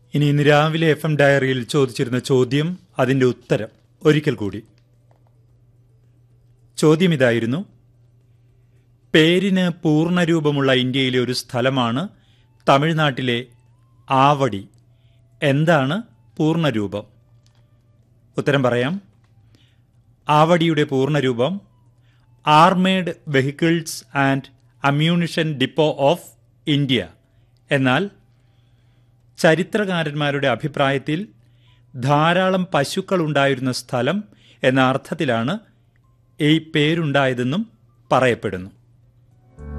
ഇനി ഇന്ന് രാവിലെ എഫ് എം ഡയറിയിൽ ചോദിച്ചിരുന്ന ചോദ്യം അതിൻ്റെ ഉത്തരം ഒരിക്കൽ കൂടി ചോദ്യം ഇതായിരുന്നു പേരിന് പൂർണ്ണരൂപമുള്ള ഇന്ത്യയിലെ ഒരു സ്ഥലമാണ് തമിഴ്നാട്ടിലെ ആവടി എന്താണ് പൂർണ്ണരൂപം ഉത്തരം പറയാം ആവടിയുടെ പൂർണ്ണരൂപം armed vehicles and ammunition depot of India എന്നാൽ ചരിത്രകാരന്മാരുടെ അഭിപ്രായത്തിൽ ധാരാളം പശുക്കൾ ഉണ്ടായിരുന്ന സ്ഥലം എന്ന അർത്ഥത്തിലാണ് ഈ പേരുണ്ടായതെന്നും പറയപ്പെടുന്നു